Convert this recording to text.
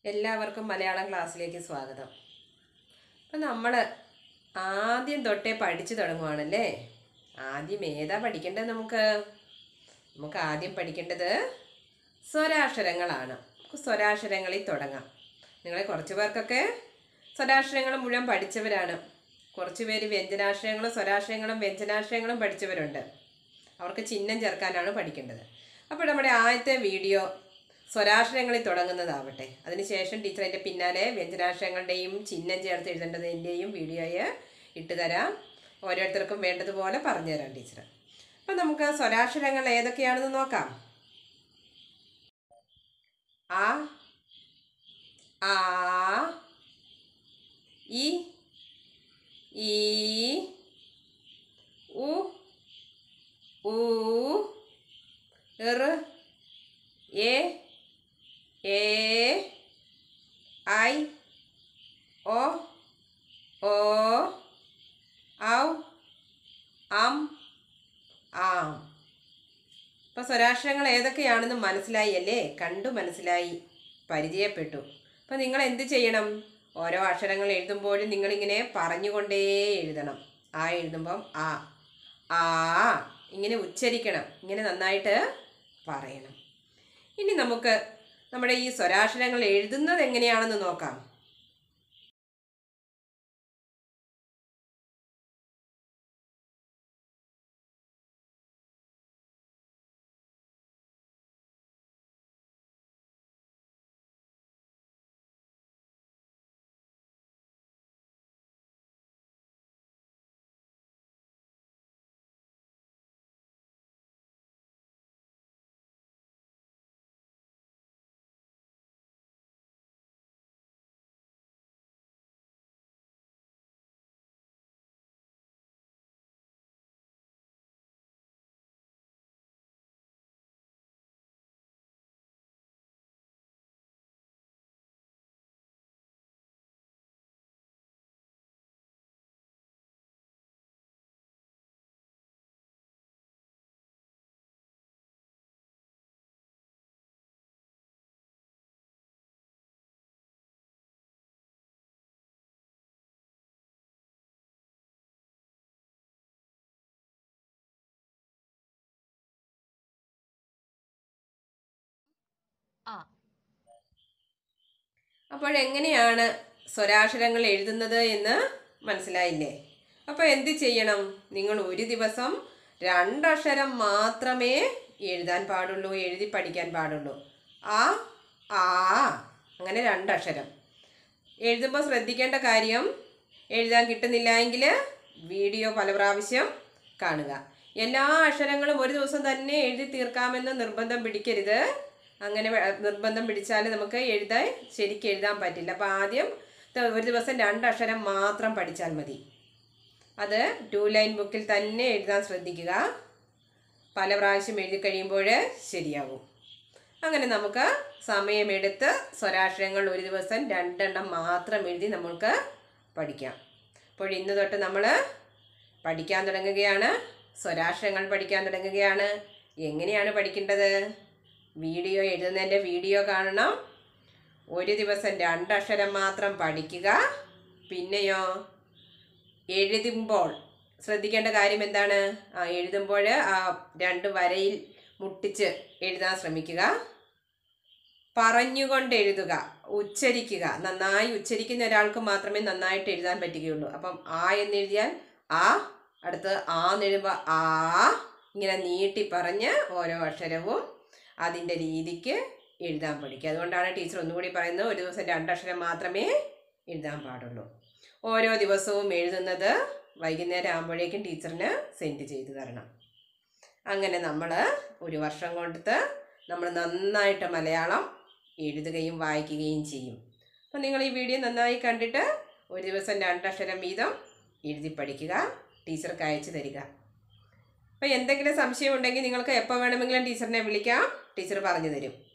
എല്ലാവർക്കും മലയാളം ക്ലാസ്സിലേക്ക് സ്വാഗതം അപ്പം നമ്മൾ ആദ്യം തൊട്ടേ പഠിച്ചു തുടങ്ങുവാണല്ലേ ആദ്യം ഏതാ പഠിക്കേണ്ടത് നമുക്ക് നമുക്ക് ആദ്യം പഠിക്കേണ്ടത് സ്വരാക്ഷരങ്ങളാണ് നമുക്ക് സ്വരാക്ഷരങ്ങളിൽ തുടങ്ങാം നിങ്ങളെ കുറച്ച് പേർക്കൊക്കെ സ്വരാക്ഷരങ്ങൾ മുഴുവൻ പഠിച്ചവരാണ് കുറച്ച് പേര് വ്യഞ്ജനാക്ഷരങ്ങളും സ്വരാക്ഷരങ്ങളും വ്യഞ്ജനാക്ഷരങ്ങളും പഠിച്ചവരുണ്ട് അവർക്ക് ചിഹ്നം ചേർക്കാനാണ് പഠിക്കേണ്ടത് അപ്പോൾ നമ്മുടെ ആദ്യത്തെ വീഡിയോ സ്വരാക്ഷരങ്ങളിൽ തുടങ്ങുന്നതാവട്ടെ അതിനുശേഷം ടീച്ചർ അതിൻ്റെ പിന്നാലെ വ്യഞ്ജനാക്ഷരങ്ങളുടെയും ചിഹ്നം ചേർത്ത് എഴുതേണ്ടതിൻ്റെയും വീഡിയോയെ ഇട്ടുതരാം ഓരോരുത്തർക്കും വേണ്ടതുപോലെ പറഞ്ഞുതരാം ടീച്ചർ അപ്പം നമുക്ക് സ്വരാക്ഷരങ്ങൾ ഏതൊക്കെയാണെന്ന് നോക്കാം ആ ആ ഇ ഈ ഉ ഊ ഇർ എ എ ഐ ഒ ഓ ഔ അം ആം ഇപ്പം സ്വരാക്ഷരങ്ങൾ ഏതൊക്കെയാണെന്ന് മനസ്സിലായി അല്ലേ കണ്ടു മനസ്സിലായി പരിചയപ്പെട്ടു അപ്പം നിങ്ങൾ എന്ത് ചെയ്യണം ഓരോ അക്ഷരങ്ങൾ എഴുതുമ്പോഴും നിങ്ങളിങ്ങനെ പറഞ്ഞുകൊണ്ടേ എഴുതണം ആ എഴുതുമ്പം ആ ആ ഇങ്ങനെ ഉച്ചരിക്കണം ഇങ്ങനെ നന്നായിട്ട് പറയണം ഇനി നമുക്ക് നമ്മുടെ ഈ സ്വരാക്ഷരങ്ങൾ എഴുതുന്നത് എങ്ങനെയാണെന്ന് നോക്കാം ആ അപ്പോൾ എങ്ങനെയാണ് സ്വരാക്ഷരങ്ങൾ എഴുതുന്നത് എന്ന് മനസ്സിലായില്ലേ അപ്പോൾ എന്ത് ചെയ്യണം നിങ്ങൾ ഒരു ദിവസം രണ്ടക്ഷരം മാത്രമേ എഴുതാൻ പാടുള്ളൂ എഴുതി പഠിക്കാൻ പാടുള്ളൂ ആ ആ അങ്ങനെ രണ്ടക്ഷരം എഴുതുമ്പോൾ ശ്രദ്ധിക്കേണ്ട കാര്യം എഴുതാൻ കിട്ടുന്നില്ല എങ്കിൽ വീഡിയോ പല പ്രാവശ്യം കാണുക എല്ലാ അക്ഷരങ്ങളും ഒരു ദിവസം തന്നെ എഴുതി തീർക്കാമെന്ന് നിർബന്ധം പിടിക്കരുത് അങ്ങനെ വെ- നിർബന്ധം പിടിച്ചാൽ നമുക്ക് എഴുതാൻ ശരിക്കും എഴുതാൻ പറ്റില്ല അപ്പോൾ ആദ്യം ത- ഒരു ദിവസം രണ്ടക്ഷരം മാത്രം പഠിച്ചാൽ മതി അത് ടു ലൈൻ ബുക്കിൽ തന്നെ എഴുതാൻ ശ്രദ്ധിക്കുക പല പ്രാവശ്യം എഴുതി കഴിയുമ്പോൾ ശരിയാവും അങ്ങനെ നമുക്ക് സമയമെടുത്ത് സ്വരാക്ഷരങ്ങൾ ഒരു ദിവസം രണ്ടെണ്ണം മാത്രം എഴുതി നമുക്ക് പഠിക്കാം അപ്പോൾ ഇന്ന് തൊട്ട് നമ്മൾ പഠിക്കാൻ തുടങ്ങുകയാണ് സ്വരാക്ഷരങ്ങൾ പഠിക്കാൻ തുടങ്ങുകയാണ് എങ്ങനെയാണ് പഠിക്കേണ്ടത് വീഡിയോ എഴുതുന്നതിൻ്റെ വീഡിയോ കാണണം ഒരു ദിവസം രണ്ടക്ഷരം മാത്രം പഠിക്കുക പിന്നെയോ എഴുതുമ്പോൾ ശ്രദ്ധിക്കേണ്ട കാര്യം എന്താണ് ആ എഴുതുമ്പോൾ ആ രണ്ട് വരയിൽ മുട്ടിച്ച് എഴുതാൻ ശ്രമിക്കുക പറഞ്ഞുകൊണ്ട് എഴുതുക ഉച്ചരിക്കുക നന്നായി ഉച്ചരിക്കുന്ന ഒരാൾക്ക് മാത്രമേ നന്നായിട്ട് എഴുതാൻ പറ്റുകയുള്ളൂ അപ്പം ആ എന്നെഴുതിയാൽ ആ അടുത്ത് ആ എന്നെഴുതുമ്പോൾ ആ ഇങ്ങനെ നീട്ടി പറഞ്ഞ് ഓരോ അക്ഷരവും അതിൻ്റെ രീതിക്ക് എഴുതാൻ പഠിക്കുക അതുകൊണ്ടാണ് ടീച്ചർ ഒന്നുകൂടി പറയുന്നത് ഒരു ദിവസം രണ്ടക്ഷരം മാത്രമേ എഴുതാൻ പാടുള്ളൂ ഓരോ ദിവസവും എഴുതുന്നത് വൈകുന്നേരം ആകുമ്പോഴേക്കും ടീച്ചറിന് സെൻഡ് ചെയ്തു തരണം അങ്ങനെ നമ്മൾ ഒരു വർഷം കൊണ്ടത്ത് നമ്മൾ നന്നായിട്ട് മലയാളം എഴുതുകയും വായിക്കുകയും ചെയ്യും അപ്പം നിങ്ങൾ ഈ വീഡിയോ നന്നായി കണ്ടിട്ട് ഒരു ദിവസം രണ്ടക്ഷരം വീതം എഴുതി പഠിക്കുക ടീച്ചർക്ക് അയച്ചു തരിക അപ്പോൾ എന്തെങ്കിലും സംശയം ഉണ്ടെങ്കിൽ നിങ്ങൾക്ക് എപ്പോൾ വേണമെങ്കിലും ടീച്ചറിനെ വിളിക്കാം ടീച്ചർ പറഞ്ഞു തരും